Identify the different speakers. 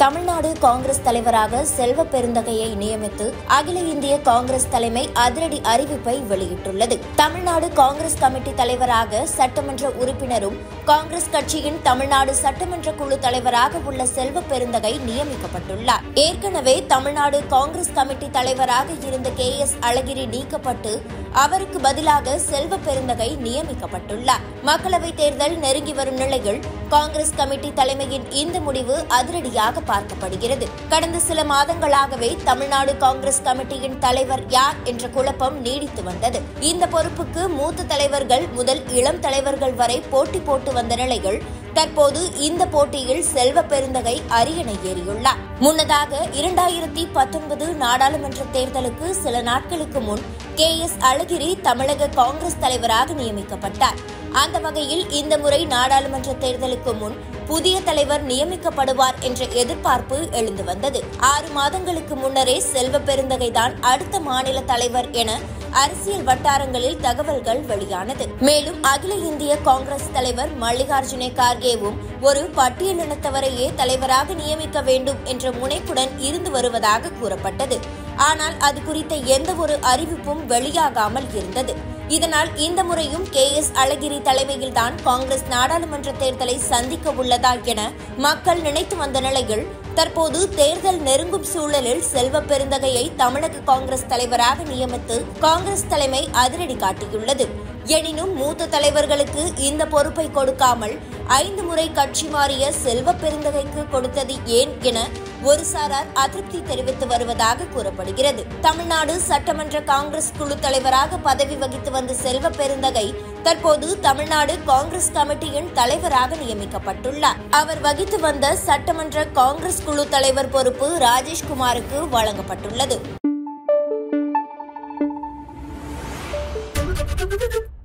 Speaker 1: தமிழ்நாடு காங்கிரஸ் தலைவராக செல்வ பெருந்தகையை நியமித்து அகில இந்திய காங்கிரஸ் தலைமை அதிரடி அறிவிப்பை வெளியிட்டுள்ளது தமிழ்நாடு காங்கிரஸ் கமிட்டி தலைவராக சட்டமன்ற உறுப்பினரும் காங்கிரஸ் கட்சியின் தமிழ்நாடு சட்டமன்ற குழு தலைவராக உள்ள செல்வ பெருந்தகை நியமிக்கப்பட்டுள்ளார் ஏற்கனவே தமிழ்நாடு காங்கிரஸ் கமிட்டி தலைவராக இருந்த கே எஸ் அழகிரி நீக்கப்பட்டு அவருக்கு பதிலாக செல்வ பெருந்தகை நியமிக்கப்பட்டுள்ளார் மக்களவைத் தேர்தல் நெருங்கி வரும் நிலையில் காங்கிரஸ் கமிட்டி தலைமையின் இந்த முடிவு அதிரடியாக பார்க்கப்படுகிறது கடந்த சில மாதங்களாகவே தமிழ்நாடு காங்கிரஸ் கமிட்டியின் தலைவர் யார் என்ற குழப்பம் நீடித்து வந்தது இந்த பொறுப்புக்கு மூத்த தலைவர்கள் முதல் இளம் தலைவர்கள் வரை போட்டி போட்டு வந்த நிலையில் தற்போது இந்த போட்டியில் செல்வ பெருந்தகை அரியணை ஏறியுள்ளார் முன்னதாக இரண்டாயிரத்தி பத்தொன்பது நாடாளுமன்ற தேர்தலுக்கு சில நாட்களுக்கு முன் கே எஸ் அழகிரி தமிழக காங்கிரஸ் தலைவராக நியமிக்கப்பட்டார் அந்த வகையில் இந்த முறை நாடாளுமன்ற தேர்தலுக்கு முன் புதிய தலைவர் நியமிக்கப்படுவார் என்ற எதிர்பார்ப்பு எழுந்து வந்தது ஆறு மாதங்களுக்கு முன்னரே செல்வ பெருந்தகை தான் அடுத்த மாநில தலைவர் என அரசியல் வட்டாரங்களில் தகவல்கள் வெளியானது மேலும் அகில இந்திய காங்கிரஸ் தலைவர் மல்லிகார்ஜுன கார்கேவும் ஒரு பட்டியலினத்தவரையே தலைவராக நியமிக்க வேண்டும் என்ற முனைப்புடன் இருந்து வருவதாக கூறப்பட்டது ஆனால் அது குறித்த எந்த ஒரு அறிவிப்பும் வெளியாகாமல் இருந்தது இதனால் இந்த முறையும் கே எஸ் அழகிரி தலைமையில்தான் காங்கிரஸ் நாடாளுமன்ற தேர்தலை சந்திக்க உள்ளதா என மக்கள் நினைத்து வந்த நிலையில் தற்போது தேர்தல் நெருங்கும் சூழலில் செல்வ பெருந்தகையை தமிழக காங்கிரஸ் தலைவராக நியமித்து காங்கிரஸ் தலைமை அதிரடி காட்டியுள்ளது எனினும் மூத்த தலைவர்களுக்கு இந்த பொறுப்பை கொடுக்காமல் ஐந்து முறை கட்சி மாறிய செல்வ பெருந்தகைக்கு கொடுத்தது ஏன் என ஒரு சாரார் அதிருப்தி தெரிவித்து வருவதாக கூறப்படுகிறது தமிழ்நாடு சட்டமன்ற காங்கிரஸ் குழு தலைவராக பதவி வகித்து வந்த செல்வ பெருந்தகை தற்போது தமிழ்நாடு காங்கிரஸ் கமிட்டியின் தலைவராக நியமிக்கப்பட்டுள்ளார் அவர் வகித்து வந்த சட்டமன்ற காங்கிரஸ் குழு தலைவர் பொறுப்பு ராஜேஷ்குமாருக்கு வழங்கப்பட்டுள்ளது